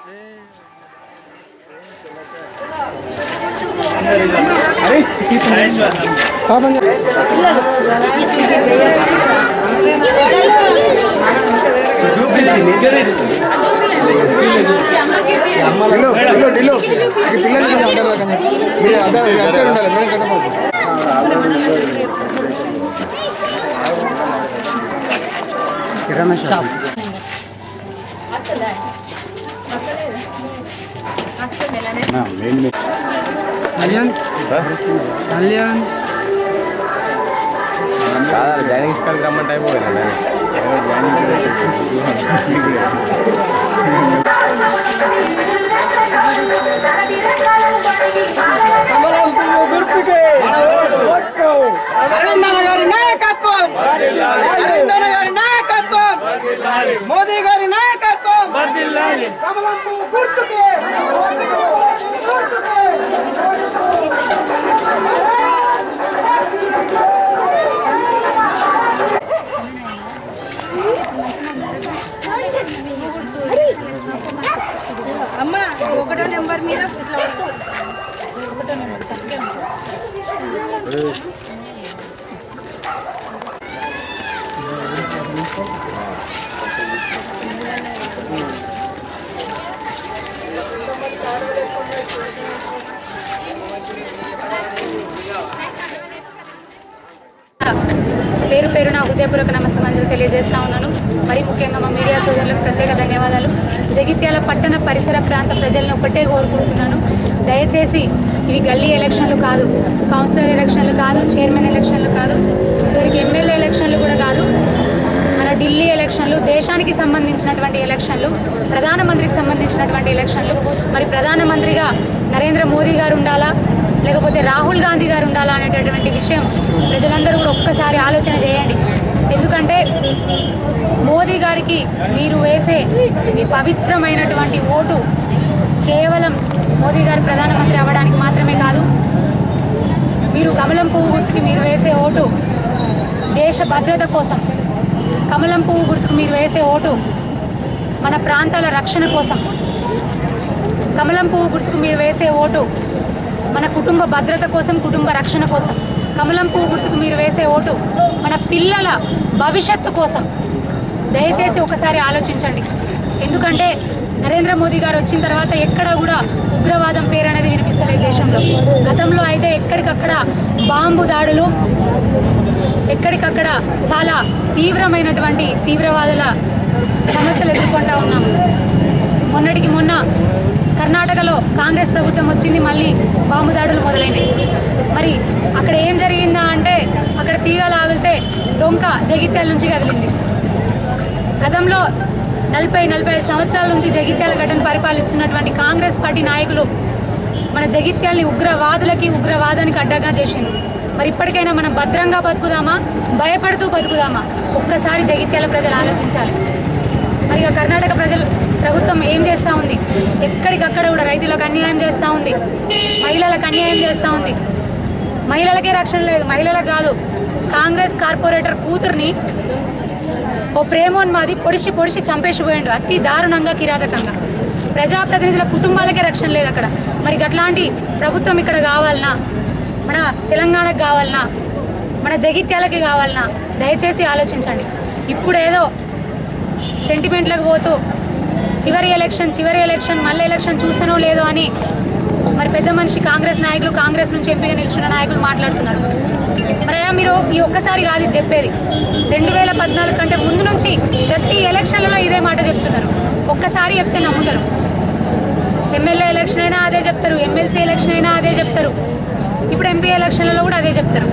ఢిల్లో ఢిల్లో ఢిల్లో ఈ పిల్లలు కొంచెం అంటారు కానీ మీరు అదే అటు సైడ్ ఉండాలి మేము కట్టమాకు కిరాణా షాప్ కళ్యాణ్ కళ్యాణ్ కాదా జాయినింగ్ స్కాల్ రమ్మంటే అయిపోయింది అరవిందన గారి నాయకత్వం అరవిందన గారి నాయకత్వం మోదీ గారి నాయకత్వం కమలం పువ్వు గుర్తుకే అమ్మ ఒకటో నెంబర్ మీద ఇట్లా పేరు పేరున హృదయపూర్వక నమస్కారాలు తెలియజేస్తా ఉన్నాను మరి ముఖ్యంగా మా మీడియా సోదరులకు ప్రత్యేక ధన్యవాదాలు జగిత్యాల పట్టణ పరిసర ప్రాంత ప్రజలను ఒకటే కోరుకుంటున్నాను దయచేసి ఇవి గల్లీ ఎలక్షన్లు కాదు కౌన్సిలర్ ఎలక్షన్లు కాదు చైర్మన్ ఎలక్షన్లు కాదు చివరికి ఎమ్మెల్యే ఎలక్షన్లు కూడా కాదు మన ఢిల్లీ ఎలక్షన్లు దేశానికి సంబంధించినటువంటి ఎలక్షన్లు ప్రధానమంత్రికి సంబంధించినటువంటి ఎలక్షన్లు మరి ప్రధానమంత్రిగా నరేంద్ర మోదీ గారు ఉండాలా లేకపోతే రాహుల్ గాంధీ గారు ఉండాలా అనేటటువంటి విషయం ప్రజలందరూ కూడా ఒక్కసారి ఆలోచన చేయండి ఎందుకంటే మోదీ గారికి మీరు వేసే మీ పవిత్రమైనటువంటి ఓటు కేవలం మోదీ గారు ప్రధానమంత్రి అవ్వడానికి మాత్రమే కాదు మీరు కమలం పువ్వు గుర్తుకి మీరు వేసే ఓటు దేశ భద్రత కోసం కమలం పువ్వు గుర్తుకు మీరు వేసే ఓటు మన ప్రాంతాల రక్షణ కోసం కమలం పువ్వు గుర్తుకు మీరు వేసే ఓటు మన కుటుంబ భద్రత కోసం కుటుంబ రక్షణ కోసం కమలం పువ్వు గుర్తుకు మీరు వేసే ఓటు మన పిల్లల భవిష్యత్తు కోసం దయచేసి ఒకసారి ఆలోచించండి ఎందుకంటే నరేంద్ర మోదీ గారు వచ్చిన తర్వాత ఎక్కడ కూడా ఉగ్రవాదం పేరు అనేది వినిపిస్తలేదు దేశంలో గతంలో అయితే ఎక్కడికక్కడ బాంబు దాడులు ఎక్కడికక్కడ చాలా తీవ్రమైనటువంటి తీవ్రవాదుల సమస్యలు ఎదుర్కొంటా ఉన్నాం మొన్నటికి మొన్న కర్ణాటకలో కాంగ్రెస్ ప్రభుత్వం వచ్చింది మళ్ళీ బాంబు దాడులు మొదలైనవి మరి అక్కడ ఏం జరిగిందా అంటే అక్కడ తీగలు ఆగితే డొంక జగిత్యాల నుంచి కదిలింది గతంలో నలభై నలభై ఐదు సంవత్సరాల నుంచి జగిత్యాల గడ్డను పరిపాలిస్తున్నటువంటి కాంగ్రెస్ పార్టీ నాయకులు మన జగిత్యాల్ని ఉగ్రవాదులకి ఉగ్రవాదానికి అడ్డగా చేసింది మరి ఇప్పటికైనా మనం భద్రంగా బతుకుదామా భయపడుతూ బతుకుదామా ఒక్కసారి జగిత్యాల ప్రజలు ఆలోచించాలి మరి ఇక కర్ణాటక ప్రజలు ప్రభుత్వం ఏం చేస్తూ ఉంది ఎక్కడికక్కడ కూడా రైతులకు అన్యాయం చేస్తూ ఉంది మహిళలకు అన్యాయం చేస్తూ ఉంది మహిళలకే రక్షణ లేదు మహిళలకు కాదు కాంగ్రెస్ కార్పొరేటర్ కూతుర్ని ఓ ప్రేమోన్మాది పొడిచి పొడిచి చంపేసి పోయిండు అతి దారుణంగా కిరాతకంగా ప్రజాప్రతినిధుల కుటుంబాలకే రక్షణ లేదు అక్కడ మరి అట్లాంటి ప్రభుత్వం ఇక్కడ కావాలనా మన తెలంగాణకు కావాలనా మన జగిత్యాలకి కావాలనా దయచేసి ఆలోచించండి ఇప్పుడు ఏదో సెంటిమెంట్లకు పోతూ చివరి ఎలక్షన్ చివరి ఎలక్షన్ మళ్ళీ ఎలక్షన్ చూసానో లేదో అని మరి పెద్ద మనిషి కాంగ్రెస్ నాయకులు కాంగ్రెస్ నుంచి ఎంపీగా నిల్చున్న నాయకులు మాట్లాడుతున్నారు మరి అయ్యా మీరు ఈ ఒక్కసారి కాదు ఇది చెప్పేది రెండు వేల పద్నాలుగు కంటే ముందు నుంచి ప్రతి ఎలక్షన్లలో ఇదే మాట చెప్తున్నారు ఒక్కసారి చెప్తే నమ్ముతారు ఎమ్మెల్యే ఎలక్షన్ అయినా అదే చెప్తారు ఎమ్మెల్సీ ఎలక్షన్ అయినా అదే చెప్తారు ఇప్పుడు ఎంపీ ఎలక్షన్లలో కూడా అదే చెప్తారు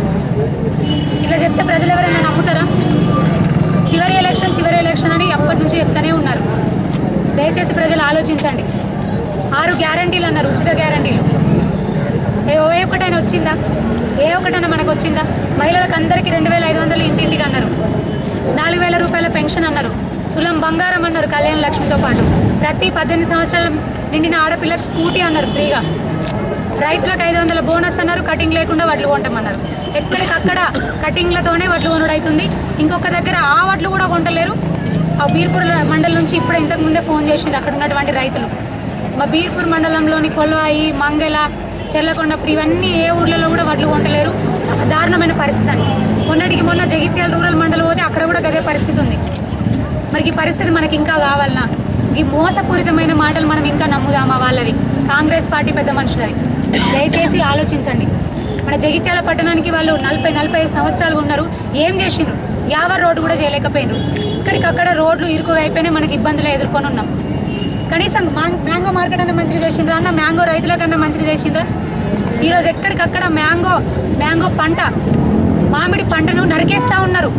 ఇట్లా చెప్తే ప్రజలు ఎవరైనా నమ్ముతారా చివరి ఎలక్షన్ చివరి ఎలక్షన్ అని అప్పటి నుంచి చెప్తానే ఉన్నారు దయచేసి ప్రజలు ఆలోచించండి ఆరు గ్యారంటీలు అన్నారు ఉచిత గ్యారంటీలు ఏ ఓ ఒక్కటైనా వచ్చిందా ఏ ఒక్కటైనా మనకు వచ్చిందా మహిళలకు అందరికీ రెండు వేల ఐదు వందలు ఇంటింటికి అన్నారు నాలుగు వేల రూపాయల పెన్షన్ అన్నారు తులం బంగారం అన్నారు కళ్యాణ లక్ష్మితో పాటు ప్రతి పద్దెనిమిది సంవత్సరాల నిండిన ఆడపిల్లలకు స్కూటీ అన్నారు ఫ్రీగా రైతులకు ఐదు వందల బోనస్ అన్నారు కటింగ్ లేకుండా వడ్లు కొంటామన్నారు ఎక్కడికక్కడ కటింగ్లతోనే వడ్లు కొనుడు అవుతుంది ఇంకొక దగ్గర ఆ వడ్లు కూడా కొంటలేరు ఆ బీర్పూర్ మండలం నుంచి ఇప్పుడు ఇంతకు ముందే ఫోన్ చేసిండ్రు అక్కడ ఉన్నటువంటి రైతులు మా బీర్పూర్ మండలంలోని కొల్వాయి మంగళ చెర్లకొండపురి ఇవన్నీ ఏ ఊర్లలో కూడా వడ్లు కొంటలేరు చాలా దారుణమైన పరిస్థితి అని మొన్నటికి మొన్న జగిత్యాల రూరల్ మండలం పోతే అక్కడ కూడా గదే పరిస్థితి ఉంది మరి ఈ పరిస్థితి మనకి ఇంకా కావాలనా ఈ మోసపూరితమైన మాటలు మనం ఇంకా నమ్ముదామా వాళ్ళవి కాంగ్రెస్ పార్టీ పెద్ద మనుషులవి దయచేసి ఆలోచించండి మన జగిత్యాల పట్టణానికి వాళ్ళు నలభై నలభై ఐదు సంవత్సరాలు ఉన్నారు ఏం చేసిండ్రు యావర్ రోడ్డు కూడా చేయలేకపోయినారు ఇక్కడికక్కడ రోడ్లు ఇరుకుగా అయిపోయినాయి మనకి ఇబ్బందులు ఎదుర్కొని ఉన్నాం కనీసం మాం- మ్యాంగో మార్కెట్ అన్న మంచిగా చేసిండ్రా అన్న మ్యాంగో రైతులకన్నా మంచిగా చేసిండ్రా ఈరోజు ఎక్కడికక్కడ మ్యాంగో మ్యాంగో పంట మామిడి పంటను నరికేస్తూ ఉన్నారు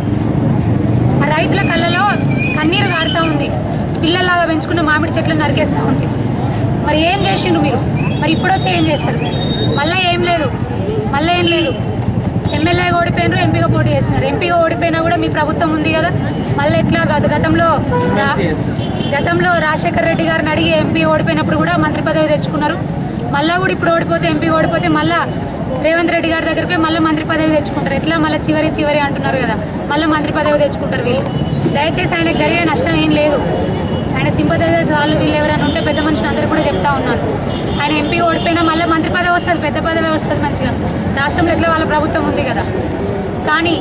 ఆ రైతుల కళ్ళలో కన్నీరు గారుతూ ఉంది పిల్లల్లాగా పెంచుకున్న మామిడి చెట్లను నరికేస్తూ ఉంది మరి ఏం చేసిండ్రు మీరు మరి ఇప్పుడు వచ్చి ఏం చేస్తారు మళ్ళీ ఏం లేదు మళ్ళీ ఏం లేదు ఎమ్మెల్యేగా ఓడిపోయినారు ఎంపీగా పోటీ చేస్తున్నారు ఎంపీగా ఓడిపోయినా కూడా మీ ప్రభుత్వం ఉంది కదా మళ్ళీ ఎట్లా కాదు గతంలో రా- గతంలో రాజశేఖర్ రెడ్డి గారిని అడిగి ఎంపీ ఓడిపోయినప్పుడు కూడా మంత్రి పదవి తెచ్చుకున్నారు మళ్ళీ కూడా ఇప్పుడు ఓడిపోతే ఎంపీ ఓడిపోతే మళ్ళీ రేవంత్ రెడ్డి గారి దగ్గరికి పోయి మళ్ళీ మంత్రి పదవి తెచ్చుకుంటారు ఎట్లా మళ్ళీ చివరి చివరి అంటున్నారు కదా మళ్ళీ మంత్రి పదవి తెచ్చుకుంటారు వీళ్ళు దయచేసి ఆయనకు జరిగే నష్టం ఏం లేదు ఆయన సింపథైజర్స్ వాళ్ళు వీళ్ళు ఎవరైనా ఉంటే పెద్ద మనుషులు అందరూ కూడా చెప్తా ఉన్నాను ఆయన ఎంపీ ఓడిపోయినా మళ్ళీ మంత్రి పదవి వస్తుంది పెద్ద పదవి వస్తుంది మంచిగా రాష్ట్రంలో ఎట్లా వాళ్ళ ప్రభుత్వం ఉంది కదా కానీ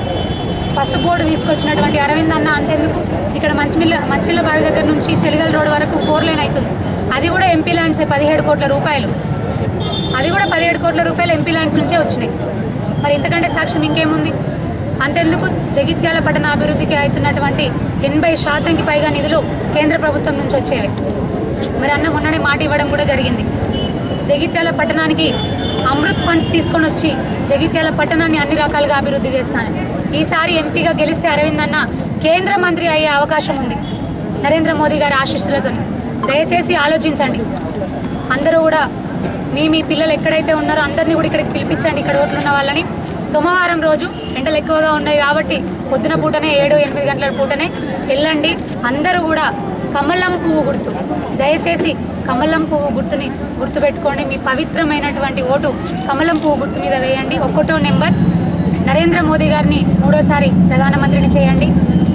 పసుపు బోర్డు తీసుకొచ్చినటువంటి అరవింద్ అన్న అంతెందుకు ఇక్కడ మంచిమిల్ల మంచిమిల్ల బావి దగ్గర నుంచి చెలిగల్ రోడ్ వరకు ఫోర్ లైన్ అవుతుంది అది కూడా ఎంపీ ల్యాండ్సే పదిహేడు కోట్ల రూపాయలు అవి కూడా పదిహేడు కోట్ల రూపాయలు ఎంపీ ల్యాండ్స్ నుంచే వచ్చినాయి మరి ఇంతకంటే సాక్ష్యం ఇంకేముంది అంతెందుకు జగిత్యాల పట్టణ అభివృద్ధికి అవుతున్నటువంటి ఎనభై శాతంకి పైగా నిధులు కేంద్ర ప్రభుత్వం నుంచి వచ్చేవి మరి అన్న మొన్ననే మాట ఇవ్వడం కూడా జరిగింది జగిత్యాల పట్టణానికి అమృత్ ఫండ్స్ తీసుకొని వచ్చి జగిత్యాల పట్టణాన్ని అన్ని రకాలుగా అభివృద్ధి చేస్తాను ఈసారి ఎంపీగా గెలిస్తే అరవింద్ అన్న కేంద్ర మంత్రి అయ్యే అవకాశం ఉంది నరేంద్ర మోదీ గారి ఆశీస్సులతో దయచేసి ఆలోచించండి అందరూ కూడా మీ మీ పిల్లలు ఎక్కడైతే ఉన్నారో అందరినీ కూడా ఇక్కడికి పిలిపించండి ఇక్కడ ఓట్లు ఉన్న వాళ్ళని సోమవారం రోజు ఎండలు ఎక్కువగా ఉన్నాయి కాబట్టి పొద్దున పూటనే ఏడు ఎనిమిది గంటల పూటనే వెళ్ళండి అందరూ కూడా కమలం పువ్వు గుర్తు దయచేసి కమలం పువ్వు గుర్తుని గుర్తుపెట్టుకోండి మీ పవిత్రమైనటువంటి ఓటు కమలం పువ్వు గుర్తు మీద వేయండి ఒక్కటో నెంబర్ నరేంద్ర మోదీ గారిని మూడోసారి ప్రధానమంత్రిని చేయండి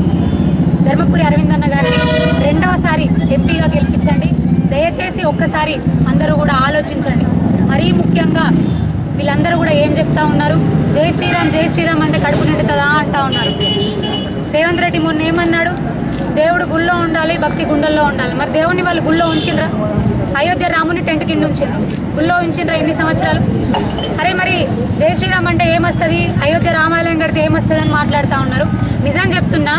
ధర్మపురి అరవింద్ అన్న గారిని రెండవసారి ఎంపీగా గెలిపించండి దయచేసి ఒక్కసారి అందరూ కూడా ఆలోచించండి మరీ ముఖ్యంగా వీళ్ళందరూ కూడా ఏం చెప్తా ఉన్నారు జై శ్రీరామ్ జై శ్రీరామ్ అంటే కడుపు నిండుతుందా అంటా ఉన్నారు రేవంత్ రెడ్డి మొన్న ఏమన్నాడు దేవుడు గుళ్ళో ఉండాలి భక్తి గుండెల్లో ఉండాలి మరి దేవుని వాళ్ళు గుళ్ళో ఉంచిండ్రా అయోధ్య రాముని టెంట్ కింద ఉంచిండ్రు గుళ్ళో ఉంచిండ్రా ఎన్ని సంవత్సరాలు అరే మరి జై శ్రీరామ్ అంటే ఏమొస్తుంది అయోధ్య రామాలయం కడితే ఏమొస్తుంది అని మాట్లాడుతూ ఉన్నారు నిజం చెప్తున్నా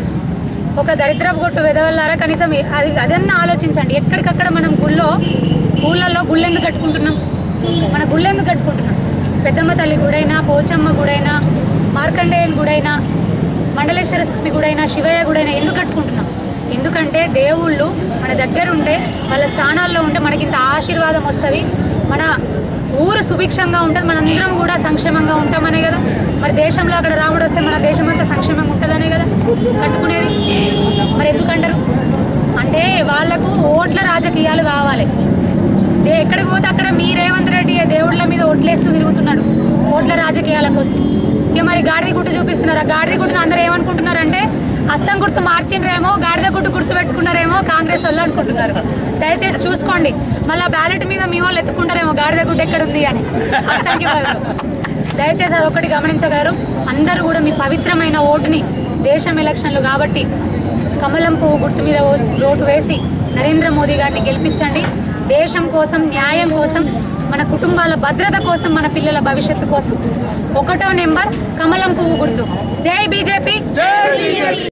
ఒక దరిద్రపు కొట్టు వెదవల్లారా కనీసం అది అదన్నా ఆలోచించండి ఎక్కడికక్కడ మనం గుళ్ళో ఊళ్ళల్లో గుళ్ళెందుకు కట్టుకుంటున్నాం మన గుళ్ళెందుకు కట్టుకుంటున్నాం పెద్దమ్మ తల్లి గుడైనా పోచమ్మ గుడైనా మార్కండేయన్ గుడైనా మండలేశ్వర స్వామి గుడైనా శివయ్య గుడైనా ఎందుకు కట్టుకుంటున్నాం ఎందుకంటే దేవుళ్ళు మన దగ్గర ఉంటే వాళ్ళ స్థానాల్లో ఉంటే మనకి ఇంత ఆశీర్వాదం వస్తుంది మన ఊరు సుభిక్షంగా ఉంటుంది మనందరం కూడా సంక్షేమంగా ఉంటామనే కదా మరి దేశంలో అక్కడ రాముడు వస్తే మన దేశం అంతా సంక్షేమంగా ఉంటుందనే కదా కట్టుకునేది మరి ఎందుకంటారు అంటే వాళ్లకు ఓట్ల రాజకీయాలు కావాలి దే ఎక్కడికి పోతే అక్కడ మీ రేవంత్ రెడ్డి దేవుళ్ళ మీద ఓట్లేస్తూ తిరుగుతున్నాడు ఓట్ల రాజకీయాల కోసం ఇక మరి గాడిద గుట్టు చూపిస్తున్నారు ఆ గాడిద గుట్టును అందరూ ఏమనుకుంటున్నారంటే హస్తం గుర్తు మార్చిండ్రేమో గాడిద గుట్టు గుర్తు పెట్టుకున్నారేమో కాంగ్రెస్ వాళ్ళు అనుకుంటున్నారు దయచేసి చూసుకోండి మళ్ళీ బ్యాలెట్ మీద మీ వాళ్ళు ఎత్తుకుంటారేమో గాడిద గుట్టు ఎక్కడ ఉంది అని హస్తానికి బదులు దయచేసి అదొకటి గమనించగలరు అందరూ కూడా మీ పవిత్రమైన ఓటుని దేశం ఎలక్షన్లు కాబట్టి కమలం పువ్వు గుర్తు మీద ఓ- ఓటు వేసి నరేంద్ర మోదీ గారిని గెలిపించండి దేశం కోసం న్యాయం కోసం మన కుటుంబాల భద్రత కోసం మన పిల్లల భవిష్యత్తు కోసం ఒకటో నెంబర్ కమలం పువ్వు గుర్తు జై బీజేపీ